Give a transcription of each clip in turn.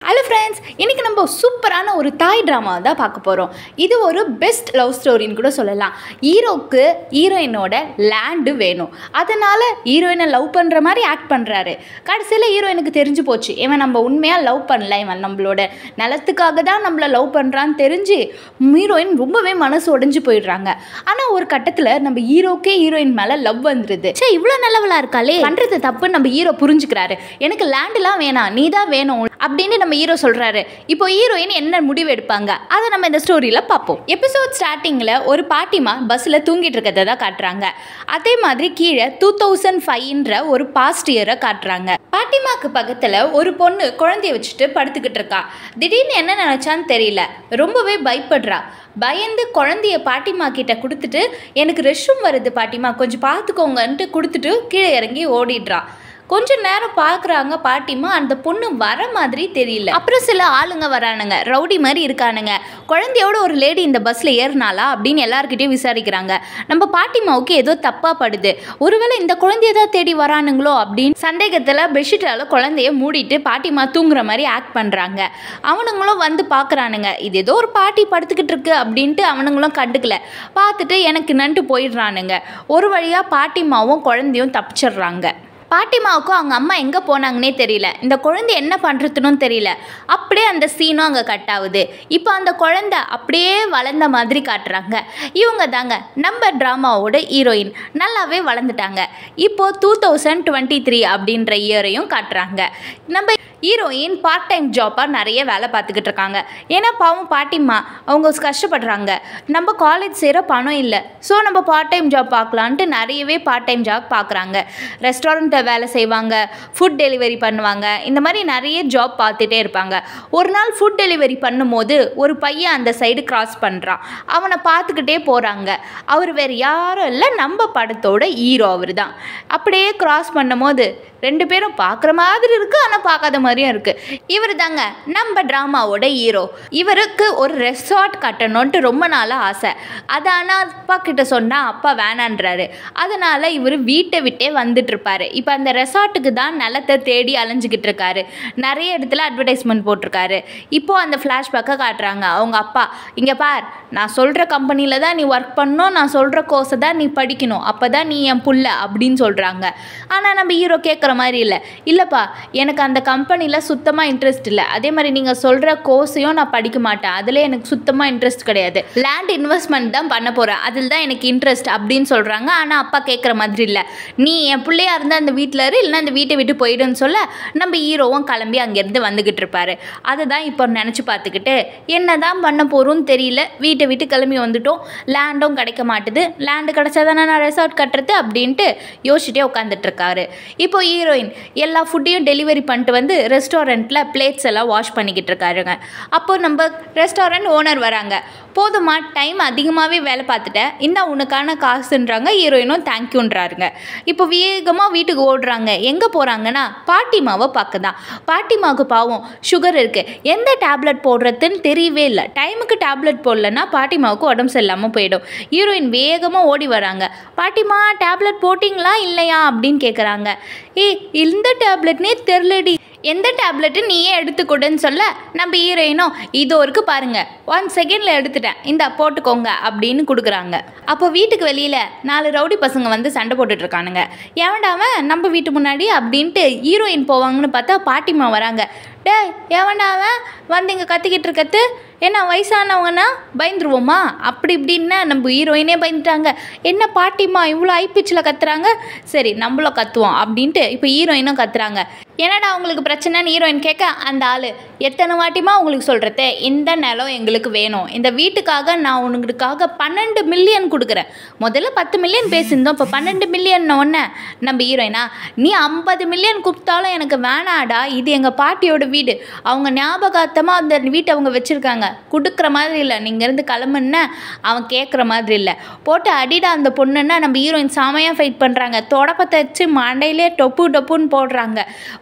hello friends இன்றைக்கி நம்ம சூப்பரான ஒரு தாய் ட்ராமா தான் பார்க்க போகிறோம் இது ஒரு பெஸ்ட் லவ் ஸ்டோரின்னு கூட சொல்லலாம் ஹீரோக்கு ஹீரோயினோட லேண்டு வேணும் அதனால் ஹீரோயினை லவ் பண்ணுற மாதிரி ஆக்ட் பண்ணுறாரு கடைசியில் ஹீரோயினுக்கு தெரிஞ்சு போச்சு இவன் நம்ம உண்மையாக லவ் பண்ணல இவன் நம்மளோட நலத்துக்காக தான் நம்மளை லவ் பண்ணுறான்னு தெரிஞ்சு ஹீரோயின் ரொம்பவே மனசு உடைஞ்சு போயிடுறாங்க ஆனால் ஒரு கட்டத்தில் நம்ம ஹீரோக்கே ஹீரோயின் மேலே லவ் வந்துடுது சே இவ்வளோ நல்லவளா இருக்காளே பண்ணுறது தப்பு நம்ம ஹீரோ புரிஞ்சுக்கிறாரு எனக்கு லேண்டுலாம் வேணாம் நீ தான் வேணும் அப்படின்னு நம்ம ஹீரோ சொல்கிறாரு இப்போ ஹீரோயின் என்ன முடிவு எடுப்பாங்க அதை நம்ம இந்த ஸ்டோரியில் பார்ப்போம் எபிசோட் ஸ்டார்டிங்கில் ஒரு பாட்டிமா பஸ்ஸில் தூங்கிட்டு இருக்கிறத தான் காட்டுறாங்க அதே மாதிரி கீழே டூ தௌசண்ட் ஃபைவ்ன்ற ஒரு பாஸ்ட் இயரை காட்டுறாங்க பாட்டிமாக்கு பக்கத்தில் ஒரு பொண்ணு குழந்தைய வச்சுட்டு படுத்துக்கிட்டு இருக்கா திடீர்னு என்ன நினச்சான்னு தெரியல ரொம்பவே பயப்படுறா பயந்து குழந்தைய பாட்டிமா கிட்ட கொடுத்துட்டு எனக்கு ரெஸ்ட் ரூம் வருது பாட்டிமா கொஞ்சம் பார்த்துக்கோங்கன்ட்டு கொடுத்துட்டு கீழே இறங்கி ஓடிடுறா கொஞ்ச நேரம் பார்க்குறாங்க பாட்டிமா அந்த பொண்ணு வர மாதிரி தெரியல அப்புறம் சில ஆளுங்க வரானுங்க ரவுடி மாதிரி இருக்கானுங்க குழந்தையோட ஒரு லேடி இந்த பஸ்ஸில் ஏறினாளா அப்படின்னு எல்லாருக்கிட்டையும் விசாரிக்கிறாங்க நம்ம பாட்டிமாவுக்கு ஏதோ தப்பாக படுது ஒருவேளை இந்த குழந்தைய தான் தேடி வரானுங்களோ அப்படின்னு சந்தேகத்தில் பெட்ஷீட்டால் குழந்தைய மூடிட்டு பாட்டிமா தூங்குற மாதிரி ஆக்ட் பண்ணுறாங்க அவனுங்களும் வந்து பார்க்குறானுங்க இது ஏதோ ஒரு பாட்டி படுத்துக்கிட்டு இருக்கு அப்படின்ட்டு அவனுங்களும் கண்டுக்கல பார்த்துட்டு எனக்கு நன்ட்டு போயிடுறானுங்க ஒரு வழியாக பாட்டிமாவும் குழந்தையும் தப்பிச்சிடுறாங்க பாட்டிமாவுக்கும் அவங்க அம்மா எங்கே போனாங்கன்னே தெரியல இந்த குழந்தை என்ன பண்ணுறதுன்னு தெரியல அப்படியே அந்த சீனும் அங்கே கட் ஆகுது இப்போ அந்த குழந்தை அப்படியே வளர்ந்த மாதிரி காட்டுறாங்க இவங்க தாங்க நம்ம ட்ராமாவோட ஹீரோயின் நல்லாவே வளர்ந்துட்டாங்க இப்போது டூ தௌசண்ட் டுவெண்ட்டி த்ரீ அப்படின்ற இயரையும் காட்டுறாங்க நம்ம ஹீரோயின் பார்ட் டைம் ஜாப்பாக நிறைய வேலை பார்த்துக்கிட்டு இருக்காங்க ஏன்னா பாவம் பாட்டிம்மா அவங்க கஷ்டப்படுறாங்க நம்ம காலேஜ் சேர பணம் இல்லை ஸோ நம்ம பார்ட் டைம் ஜாப் பார்க்கலான்ட்டு நிறையவே பார்ட் டைம் ஜாப் பார்க்குறாங்க ரெஸ்டாரண்ட்டில் வேலை செய்வாங்க ஃபுட் டெலிவரி பண்ணுவாங்க இந்த மாதிரி நிறைய ஜாப் பார்த்துட்டே இருப்பாங்க ஒரு நாள் ஃபுட் டெலிவரி பண்ணும்போது ஒரு பையன் அந்த சைடு கிராஸ் பண்ணுறான் அவனை பார்த்துக்கிட்டே போகிறாங்க அவர் வேறு யாரும் இல்லை நம்ம படத்தோட ஹீரோ அவர் தான் அப்படியே கிராஸ் பண்ணும்போது ரெண்டு பேரும் பார்க்குற மாதிரி இருக்குது ஆனால் பார்க்காத மாதிரியும் இருக்குது இவர் தாங்க நம்ம ட்ராமாவோட ஹீரோ இவருக்கு ஒரு ரெசார்ட் கட்டணுன்ட்டு ரொம்ப நாளாக ஆசை அதை ஆனால் அப்பா கிட்ட சொன்னால் அப்பா வேணான்றாரு அதனால் இவர் வீட்டை விட்டே வந்துட்டுருப்பாரு இப்போ அந்த ரெசார்ட்டுக்கு தான் நிலத்தை தேடி அலைஞ்சிக்கிட்டு இருக்காரு நிறைய இடத்துல அட்வர்டைஸ்மெண்ட் போட்டிருக்காரு இப்போது அந்த ஃப்ளாஷ்பேக்கை காட்டுறாங்க அவங்க அப்பா இங்கே பார் நான் சொல்கிற கம்பெனியில் தான் நீ ஒர்க் பண்ணணும் நான் சொல்கிற கோர்ஸை தான் நீ படிக்கணும் அப்போ தான் நீ என் புள்ள அப்படின்னு சொல்கிறாங்க ஆனால் நம்ம ஹீரோ கேட்குற மாதிரி இல்லை இல்லைப்பா எனக்கு அந்த கம்பெனியில் சுத்தமாக இன்ட்ரெஸ்ட் இல்லை அதே மாதிரி நீங்கள் சொல்கிற கோர்ஸையும் நான் படிக்க மாட்டேன் அதில் எனக்கு சுத்தமாக இன்ட்ரெஸ்ட் கிடையாது லேண்ட் இன்வெஸ்ட்மெண்ட் தான் பண்ண போகிறேன் அதில் தான் எனக்கு இன்ட்ரெஸ்ட் அப்படின்னு சொல்கிறாங்க ஆனால் அப்பா கேட்குற மாதிரி இல்லை நீ என் பிள்ளையா இருந்தால் அந்த வீட்டில் இரு இல்லைன்னா அந்த வீட்டை விட்டு போயிடுன்னு சொல்ல நம்ம ஹீரோவும் கிளம்பி அங்கேருந்து வந்துக்கிட்டு இருப்பாரு அதை தான் இப்போ நினச்சி பார்த்துக்கிட்டு என்ன தான் பண்ண போகிறோன்னு தெரியல வீட்டை விட்டு கிளம்பி வந்துட்டோம் லேண்டும் கிடைக்க மாட்டுது லேண்டு கிடச்சா தானே நான் ரெசார்ட் கட்டுறது அப்படின்ட்டு யோசிச்சுட்டே உட்காந்துட்டு இருக்காரு இப்போ ஹீரோயின் எல்லா ஃபுட்டையும் டெலிவரி பண்ணிட்டு வந்து ரெஸ்டாரண்ட்டில் பிளேட்ஸ் எல்லாம் வாஷ் பண்ணிக்கிட்டு இருக்காருங்க அப்போ நம்ம ரெஸ்டாரண்ட் ஓனர் வராங்க போதுமா டைம் அதிகமாகவே வேலை பார்த்துட்டேன் இந்த உனக்கான காசுன்றாங்க ஹீரோயினும் தேங்க்யூன்றாருங்க இப்போ வேகமாக வீட்டுக்கு ஓடுறாங்க எங்கே போகிறாங்கன்னா பாட்டிமாவை பார்க்க தான் பாட்டிமாவுக்கு பாவம் சுகர் இருக்குது எந்த டேப்லெட் போடுறதுன்னு தெரியவே இல்லை டைமுக்கு டேப்லெட் போடலன்னா பாட்டிமாவுக்கு உடம்பு சரியில்லாமல் போயிடும் ஹீரோயின் வேகமாக ஓடி வராங்க பாட்டிமா டேப்லெட் போட்டிங்களா இல்லையா அப்படின்னு கேட்குறாங்க ஏய் இந்த டேப்லெட்னே தெரிலடி எந்த டேப்லெட்டு நீயே எடுத்துக்கொடுன்னு சொல்ல நம்ம ஹீரோயினும் இது ஒருக்கு பாருங்க ஒன் செகண்டில் எடுத்துட்டேன் இந்த போட்டுக்கோங்க அப்படின்னு கொடுக்குறாங்க அப்போ வீட்டுக்கு வெளியில் நாலு ரவுடி பசங்க வந்து சண்டை போட்டுட்டு இருக்கானுங்க எவன்டாவன் நம்ம வீட்டு முன்னாடி அப்படின்ட்டு ஹீரோயின் போவாங்கன்னு பார்த்தா பாட்டிமா வராங்க டே எவன்டாவன் வந்து இங்கே கத்திக்கிட்டு இருக்கத்து என்ன வயசானவங்கன்னா பயந்துருவோமா அப்படி இப்படின்னா நம்ம ஹீரோயினே பயந்துட்டாங்க என்ன பாட்டிமா இவ்வளோ ஐப்பிச்சில் கத்துறாங்க சரி நம்மளும் கத்துவோம் அப்படின்ட்டு இப்போ ஹீரோயினும் கத்துறாங்க என்னடா உங்களுக்கு பிரச்சனைன்னு ஹீரோயின் கேட்க அந்த ஆள் எத்தனை வாட்டிமா உங்களுக்கு சொல்கிறது இந்த நிலம் எங்களுக்கு வேணும் இந்த வீட்டுக்காக நான் உங்களுக்காக பன்னெண்டு மில்லியன் கொடுக்குறேன் முதல்ல பத்து மில்லியன் பேசியிருந்தோம் இப்போ பன்னெண்டு மில்லியன் ஒன்று நம்ம ஹீரோயினா நீ ஐம்பது மில்லியன் கொடுத்தாலும் எனக்கு வேணாடா இது எங்கள் பாட்டியோட வீடு அவங்க ஞாபகார்த்தமாக அந்த வீட்டை அவங்க வச்சுருக்காங்க கொடுக்குற மாதிரி இல்லை நீங்கள் இருந்து கிளம்புன்னா அவன் கேட்குற மாதிரி இல்லை போட்டு அடிடா அந்த பொண்ணுன்னா நம்ம ஹீரோயின் செமையாக ஃபைட் பண்ணுறாங்க தொடப்பத்தை வச்சு மண்டையிலே டொப்பு டொப்புன்னு போடுறாங்க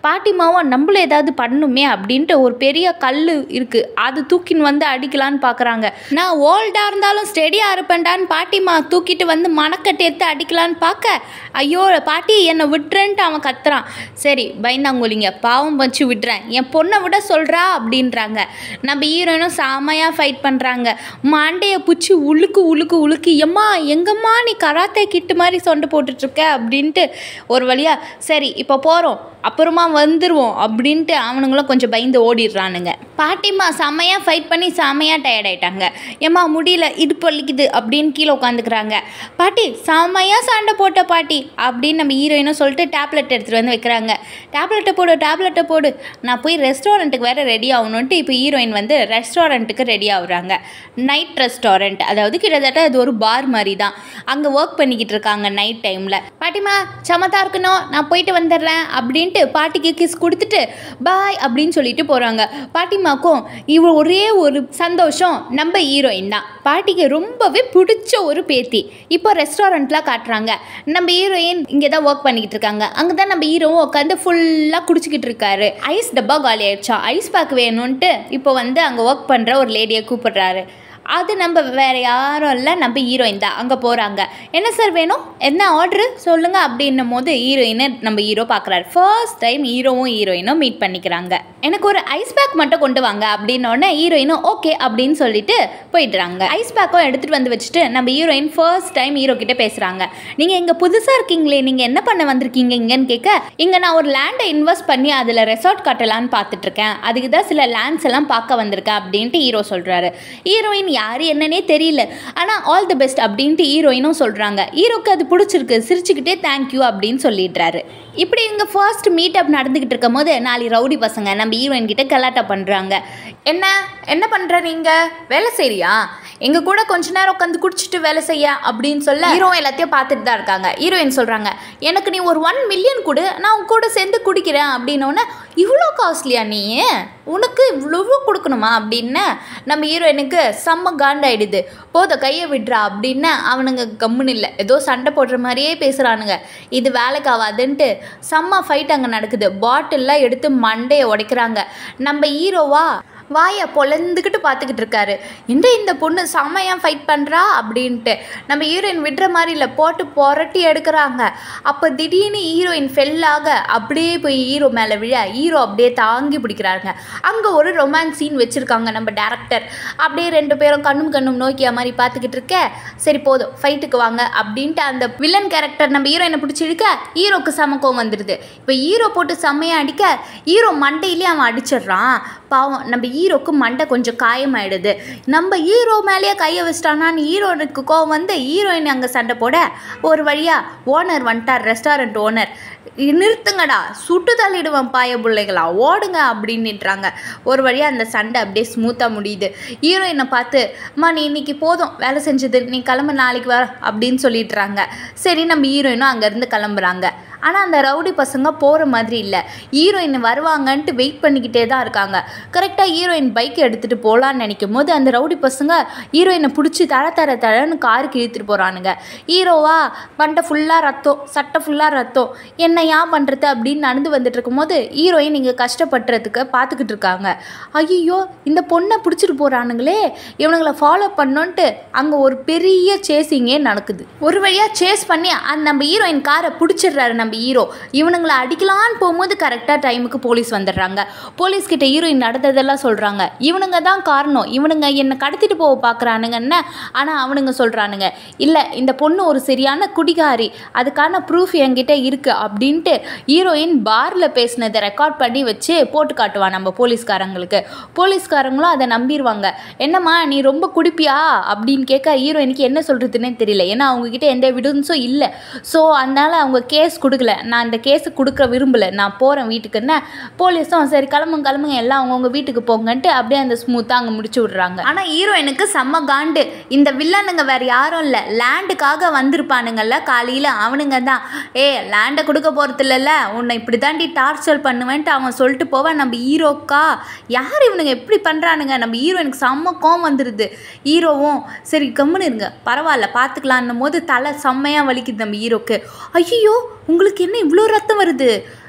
பாட்டிமாவும் நம்மளும் ஏதாவது பண்ணணுமே அப்படின்ட்டு ஒரு பெரிய கல் இருக்குது அது தூக்கின்னு வந்து அடிக்கலான்னு பார்க்குறாங்க நான் ஓல்டாக இருந்தாலும் ஸ்டெடியாக இருப்பேன்டான்னு பாட்டிமா தூக்கிட்டு வந்து மணக்கட்டை எடுத்து அடிக்கலான்னு பார்க்க ஐயோ பாட்டி என்னை விட்டுறேன்ட்டு அவன் கத்துறான் சரி பயந்தாங்கோலிங்க பாவம் வச்சு விட்டுறேன் என் பொண்ணை விட சொல்கிறா அப்படின்றாங்க நம்ம ஹீரோயினும் செமையாக ஃபைட் பண்ணுறாங்க மண்டையை பிடிச்சி உழுக்கு உழுக்கு உழுக்கு எம்மா எங்கம்மா நீ கராத்தே கிட்டு மாதிரி சொண்டை போட்டுட்ருக்க அப்படின்ட்டு ஒரு வழியாக சரி இப்போ போகிறோம் அப்புறமா வந்துடுவோம் அப்படின்ட்டு அவனுங்களும் கொஞ்சம் பயந்து ஓடிடுறானுங்க பாட்டிம்மா செம்மையாக ஃபைட் பண்ணி செம்மையாக டயர்ட் ஆயிட்டாங்க ஏம்மா முடியல இது வலிக்குது அப்படின்னு கீழே உட்காந்துக்கிறாங்க பாட்டி செம்மையாக சண்டை போட்ட பாட்டி அப்படின்னு நம்ம ஹீரோயினும் சொல்லிட்டு டேப்லெட் எடுத்துகிட்டு வந்து வைக்கிறாங்க டேப்லெட்டை போடு டேப்லெட்டை போடு நான் போய் ரெஸ்டாரண்ட்டுக்கு வேறு ரெடி ஆகணுன்ட்டு இப்போ ஹீரோயின் வந்து ரெஸ்டாரண்ட்டுக்கு ரெடி ஆகுறாங்க நைட் ரெஸ்டாரண்ட் அதாவது கிட்டத்தட்ட அது ஒரு பார் மாதிரி தான் அங்கே ஒர்க் பண்ணிக்கிட்டு இருக்காங்க நைட் டைமில் பாட்டிமா சமத்தா இருக்கணும் நான் போயிட்டு வந்துடுறேன் அப்படின்ட்டு பாட்டிக்கு கிஸ் கொடுத்துட்டு பாய் அப்படின்னு சொல்லிட்டு போகிறாங்க பாட்டிமாக்கும் இவ ஒரே ஒரு சந்தோஷம் நம்ம ஹீரோயின் தான் பாட்டிக்கு ரொம்பவே பிடிச்ச ஒரு பேத்தி இப்போ ரெஸ்டாரண்ட்லாம் காட்டுறாங்க நம்ம ஹீரோயின் இங்கே தான் ஒர்க் பண்ணிக்கிட்டு இருக்காங்க அங்கே தான் நம்ம ஹீரோவும் உட்காந்து ஃபுல்லாக குடிச்சிக்கிட்டு இருக்காரு ஐஸ் டப்பா காலி ஆயிடுச்சா ஐஸ் பேக் வேணும்ன்ட்டு இப்போ வந்து அங்கே ஒர்க் பண்ணுற ஒரு லேடியை கூப்பிடுறாரு அது நம்ம வேறு யாரும் இல்லை நம்ம ஹீரோயின் தான் அங்கே போகிறாங்க என்ன சார் வேணும் என்ன ஆர்டரு சொல்லுங்கள் அப்படின்னும் போது ஹீரோயினை நம்ம ஹீரோ பார்க்குறாரு ஃபர்ஸ்ட் டைம் ஹீரோவும் ஹீரோயினும் மீட் பண்ணிக்கிறாங்க எனக்கு ஒரு ஐஸ் பேக் மட்டும் கொண்டு வாங்க அப்படின்னோடனே ஹீரோயினும் ஓகே அப்படின்னு சொல்லிட்டு போயிடுறாங்க ஐஸ் பேக்கும் எடுத்துகிட்டு வந்து வச்சுட்டு நம்ம ஹீரோயின் ஃபர்ஸ்ட் டைம் ஹீரோ கிட்ட பேசுகிறாங்க நீங்கள் இங்கே புதுசாக இருக்கீங்களே நீங்கள் என்ன பண்ண வந்திருக்கீங்க இங்கன்னு கேட்க இங்கே நான் ஒரு லேண்டை இன்வெஸ்ட் பண்ணி அதில் ரெசார்ட் கட்டலான்னு பார்த்துட்ருக்கேன் அதுக்கு தான் சில லேண்ட்ஸ் எல்லாம் பார்க்க வந்திருக்கேன் அப்படின்ட்டு ஹீரோ சொல்கிறாரு ஹீரோயின் யார் என்னன்னே தெரியல ஆனால் ஆல் தி பெஸ்ட் அப்படின்ட்டு ஹீரோயினும் சொல்கிறாங்க ஹீரோக்கு அது பிடிச்சிருக்கு சிரிச்சுக்கிட்டே தேங்க்யூ அப்படின்னு சொல்லிடுறாரு இப்படி இங்கே ஃபர்ஸ்ட் மீட் அப் நடந்துக்கிட்டு இருக்கும் போது நாலு ரவுடி பசங்க நம்ம ஹீரோயின் கிட்ட கலாட்டா பண்ணுறாங்க என்ன என்ன பண்ணுற நீங்கள் வேலை செய்றியா எங்கள் கூட கொஞ்ச நேரம் உட்காந்து குடிச்சிட்டு வேலை செய்ய அப்படின்னு சொல்ல ஹீரோ எல்லாத்தையும் பார்த்துட்டு தான் இருக்காங்க ஹீரோயின் சொல்கிறாங்க எனக்கு நீ ஒரு ஒன் மில்லியன் கொடு நான் உன் கூட சேர்ந்து குடிக்கிறேன் அப்படின்னோடனே இவ்வளோ காஸ்ட்லியா நீ உனக்கு இவ்வளோ கொடுக்கணுமா அப்படின்னு நம்ம ஹீரோயினுக்கு செம்ம காண்டாயிடுது போத கையை விடுறா அப்படின்னு அவனுங்க கம்முன்னு இல்லை ஏதோ சண்டை போடுற மாதிரியே பேசுகிறானுங்க இது வேலைக்கு ஆகாதுன்ட்டு செம்ம ஃபைட் அங்கே நடக்குது பாட்டில்லாம் எடுத்து மண்டையை உடைக்கிறாங்க நம்ம ஹீரோவா வாயை பொழந்துக்கிட்டு பார்த்துக்கிட்டு இருக்காரு என்ன இந்த பொண்ணு செம்மையாக ஃபைட் பண்ணுறா அப்படின்ட்டு நம்ம ஹீரோயின் விடுற மாதிரி இல்லை போட்டு புரட்டி எடுக்கிறாங்க அப்போ திடீர்னு ஹீரோயின் ஃபெல்லாக அப்படியே போய் ஹீரோ மேலே விழ ஹீரோ அப்படியே தாங்கி பிடிக்கிறாங்க அங்கே ஒரு ரொமான்ஸ் சீன் வச்சுருக்காங்க நம்ம டேரக்டர் அப்படியே ரெண்டு பேரும் கண்ணும் கண்ணும் நோக்கிய மாதிரி பார்த்துக்கிட்டு இருக்க சரி போதும் ஃபைட்டுக்கு வாங்க அப்படின்ட்டு அந்த வில்லன் கேரக்டர் நம்ம ஹீரோயினை பிடிச்சி இழுக்க ஹீரோக்கு சமக்கம் வந்துடுது இப்போ ஹீரோ போட்டு செம்மையாக அடிக்க ஹீரோ மண்டையிலே அவன் அடிச்சிடுறான் பாவம் நம்ம ஹீரோக்கு மண்டை கொஞ்சம் காயமாயிடுது நம்ம ஹீரோ மேலேயே கையை வச்சிட்டானான்னு ஹீரோனுக்கு கோவம் வந்து ஹீரோயின் அங்கே சண்டை போட ஒரு வழியாக ஓனர் வந்துட்டார் ரெஸ்டாரண்ட் ஓனர் நிறுத்துங்கடா சுட்டு தள்ளிடுவேன் பாய பிள்ளைகளா ஓடுங்க அப்படின்னுட்றாங்க ஒரு வழியாக அந்த சண்டை அப்படியே ஸ்மூத்தாக முடியுது ஹீரோயினை பார்த்து அம்மா நீ இன்னைக்கு போதும் வேலை செஞ்சது நீ கிளம்பு நாளைக்கு வர அப்படின்னு சொல்லிடுறாங்க சரி நம்ம ஹீரோயினும் அங்கேருந்து கிளம்புறாங்க ஆனால் அந்த ரவுடி பசங்க போகிற மாதிரி இல்லை ஹீரோயின் வருவாங்கன்ட்டு வெயிட் பண்ணிக்கிட்டே தான் இருக்காங்க கரெக்டாக ஹீரோயின் பைக் எடுத்துகிட்டு போகலான்னு நினைக்கும் போது அந்த ரவுடி பசங்க ஹீரோயினை பிடிச்சி தர தர தரன்னு காருக்கு இழுத்துட்டு போகிறானுங்க ஹீரோவா மண்டை ஃபுல்லாக ரத்தம் சட்டை ஃபுல்லாக ரத்தம் என்ன ஏன் பண்ணுறது அப்படின்னு நடந்து வந்துட்டு இருக்கும்போது ஹீரோயின் இங்கே கஷ்டப்படுறதுக்கு பார்த்துக்கிட்டு இருக்காங்க ஐயோ இந்த பொண்ணை பிடிச்சிட்டு போகிறானுங்களே இவனுங்களை ஃபாலோ பண்ணோன்ட்டு அங்கே ஒரு பெரிய சேசிங்கே நடக்குது ஒரு வழியாக சேஸ் பண்ணி அந்த நம்ம ஹீரோயின் காரை பிடிச்சிடுறாரு நம்ம ஹீரோ இவனுங்களை அடிக்கலான்னு போகும்போது கரெக்டாக டைமுக்கு போலீஸ் வந்துடுறாங்க போலீஸ் கிட்ட ஹீரோயின் நடந்ததெல்லாம் சொல்கிறாங்க இவனுங்க தான் காரணம் இவனுங்க என்னை கடத்திட்டு போக பார்க்குறானுங்கன்னு ஆனால் அவனுங்க சொல்கிறானுங்க இல்லை இந்த பொண்ணு ஒரு சரியான குடிகாரி அதுக்கான ப்ரூஃப் என்கிட்ட இருக்குது அப்படின்ட்டு ஹீரோயின் பாரில் பேசினதை ரெக்கார்ட் பண்ணி வச்சு போட்டு காட்டுவான் நம்ம போலீஸ்காரங்களுக்கு போலீஸ்காரங்களும் அதை நம்பிடுவாங்க என்னம்மா நீ ரொம்ப குடிப்பியா அப்படின்னு கேட்க ஹீரோயினுக்கு என்ன சொல்கிறதுனே தெரியல ஏன்னா அவங்கக்கிட்ட எந்த எவிடன்ஸும் இல்லை ஸோ அதனால் அவங்க கேஸ் கொடுக்கல நான் இந்த கேஸு கொடுக்க விரும்பலை நான் போகிறேன் வீட்டுக்குன்னு போலீஸும் சரி கிளம்புங்க கிளம்புங்க எல்லாம் அவங்கவுங்க வீட்டுக்கு போங்கன்ட்டு அப்படியே அந்த ஸ்மூத்தாக அங்கே முடிச்சு விட்றாங்க ஆனால் ஹீரோயினுக்கு செம்ம காண்டு இந்த வில்லனுங்க வேறு யாரும் இல்லை லேண்டுக்காக வந்திருப்பானுங்கல்ல காலையில் அவனுங்க தான் ஏ லேண்டை கொடுக்க போகிறது இல்லைல்ல உன்னை இப்படி தாண்டி டார்ச்சர் பண்ணுவேன்ட்டு அவன் சொல்லிட்டு போவான் நம்ம ஹீரோக்கா யார் இவனுங்க எப்படி பண்ணுறானுங்க நம்ம ஹீரோயினுக்கு செம்ம கோவம் வந்துடுது ஹீரோவும் சரி கம்முன்னு இருங்க பரவாயில்ல பார்த்துக்கலான்னும் போது தலை செம்மையாக வலிக்குது நம்ம ஹீரோக்கு ஐயோ உங்களுக்கு என்ன இவ்வளோ ரத்தம் வருது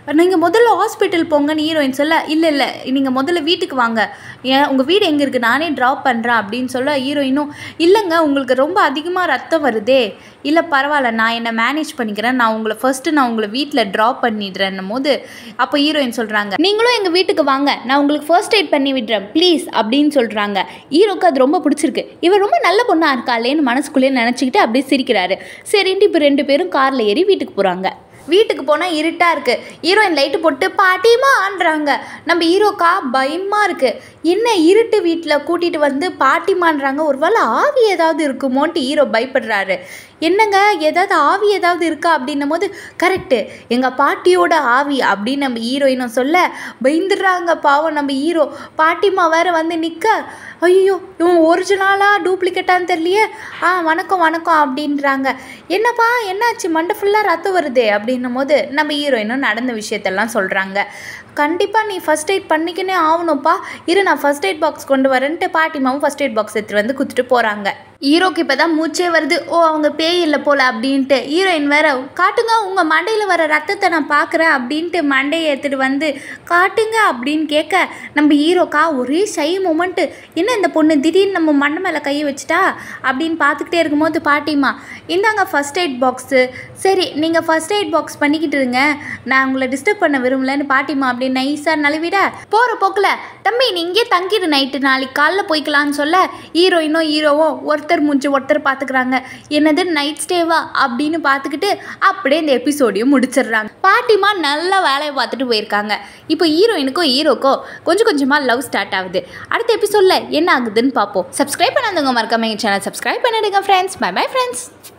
நீங்கள் முதல்ல ஹாஸ்பிட்டல் போங்கன்னு ஹீரோயின் சொல்ல இல்லை இல்லை நீங்கள் முதல்ல வீட்டுக்கு வாங்க ஏன் உங்கள் வீடு எங்கே இருக்குது நானே ட்ராப் பண்ணுறேன் அப்படின்னு சொல்ல ஹீரோயினும் இல்லைங்க உங்களுக்கு ரொம்ப அதிகமாக ரத்தம் வருதே இல்லை பரவாயில்ல நான் என்னை மேனேஜ் பண்ணிக்கிறேன் நான் உங்களை ஃபர்ஸ்ட்டு நான் உங்களை வீட்டில் ட்ராப் பண்ணிடுறேன்னும் போது அப்போ ஹீரோயின் சொல்கிறாங்க நீங்களும் எங்கள் வீட்டுக்கு வாங்க நான் உங்களுக்கு ஃபர்ஸ்ட் எய்ட் பண்ணி விடுறேன் ப்ளீஸ் அப்படின்னு சொல்கிறாங்க ஹீரோக்கு அது ரொம்ப பிடிச்சிருக்கு இவர் ரொம்ப நல்ல பொண்ணாக இருக்காளேன்னு மனசுக்குள்ளேயே நினச்சிக்கிட்டு அப்படியே சிரிக்கிறாரு சரின்ட்டு இப்போ ரெண்டு பேரும் காரில் ஏறி வீட்டுக்கு போகிறாங்க வீட்டுக்கு போனால் இருட்டாக இருக்குது ஹீரோயின் லைட்டு போட்டு பாட்டிமான்றாங்க நம்ம ஹீரோக்கா பயமாக இருக்குது என்ன இருட்டு வீட்டில் கூட்டிகிட்டு வந்து பாட்டிமான்றாங்க ஒரு வேளை ஆவி ஏதாவது இருக்குமோன்ட்டு ஹீரோ பயப்படுறாரு என்னங்க ஏதாவது ஆவி ஏதாவது இருக்கா அப்படின்னும் போது கரெக்டு எங்கள் பாட்டியோட ஆவி அப்படின்னு நம்ம ஹீரோயினும் சொல்ல பயந்துடுறாங்க பாவம் நம்ம ஹீரோ பாட்டிமா வேற வந்து நிற்க ஐயோ இவன் ஒரிஜினலாக டூப்ளிகேட்டான்னு தெரியலையே ஆ வணக்கம் வணக்கம் அப்படின்றாங்க என்னப்பா என்னாச்சு மண்டை ஃபுல்லாக ரத்தம் வருதே அப்படின்னும் போது நம்ம ஹீரோயினும் நடந்த விஷயத்தெல்லாம் சொல்கிறாங்க கண்டிப்பாக நீ ஃபஸ்ட் எய்ட் பண்ணிக்கினே ஆகணும்ப்பா இரு நான் ஃபஸ்ட் எய்ட் பாக்ஸ் கொண்டு வரேன்ட்டு பாட்டிமாவும் ஃபஸ்ட் எய்ட் பாக்ஸ் எடுத்துகிட்டு வந்து கொடுத்துட்டு போகிறாங்க ஹீரோக்கு இப்போ தான் மூச்சே வருது ஓ அவங்க பேய் இல்லை போல அப்படின்ட்டு ஹீரோயின் வேற காட்டுங்க உங்கள் மண்டையில் வர ரத்தத்தை நான் பார்க்குறேன் அப்படின்ட்டு மண்டையை எடுத்துகிட்டு வந்து காட்டுங்க அப்படின்னு கேட்க நம்ம ஹீரோக்கா ஒரே ஷை மூமெண்ட்டு என்ன இந்த பொண்ணு திடீர்னு நம்ம மண்டை மேலே கையை வச்சுட்டா அப்படின்னு பார்த்துக்கிட்டே இருக்கும்போது பாட்டிமா இந்தாங்க ஃபஸ்ட் எய்ட் பாக்ஸு சரி நீங்கள் ஃபஸ்ட் எய்ட் பாக்ஸ் பண்ணிக்கிட்டு இருங்க நான் உங்களை டிஸ்டர்ப் பண்ண விரும்பலன்னு பாட்டிமா அப்படி நைஸாக நழுவிட போகிற போக்கில் தம்பி நீ இங்கே தங்கிடு நைட்டு நாளைக்கு காலைல போய்க்கலான்னு சொல்ல ஹீரோயினும் ஹீரோவும் ஒருத்தர் மூஞ்சி ஒருத்தர் பார்த்துக்கிறாங்க என்னது நைட் ஸ்டேவா அப்படின்னு பார்த்துக்கிட்டு அப்படியே இந்த எபிசோடையும் முடிச்சிடுறாங்க பாட்டிமா நல்ல வேலையை பார்த்துட்டு போயிருக்காங்க இப்போ ஹீரோயினுக்கும் ஹீரோக்கோ கொஞ்சம் கொஞ்சமாக லவ் ஸ்டார்ட் ஆகுது அடுத்த எபிசோடில் என்ன ஆகுதுன்னு பார்ப்போம் சப்ஸ்கிரைப் பண்ணாதவங்க மறக்காம எங்கள் சேனல் சப்ஸ்கிரைப் பண்ணிடுங்க ஃப்ரெண்ட்ஸ் பை பை ஃப்ரெண்ட்ஸ்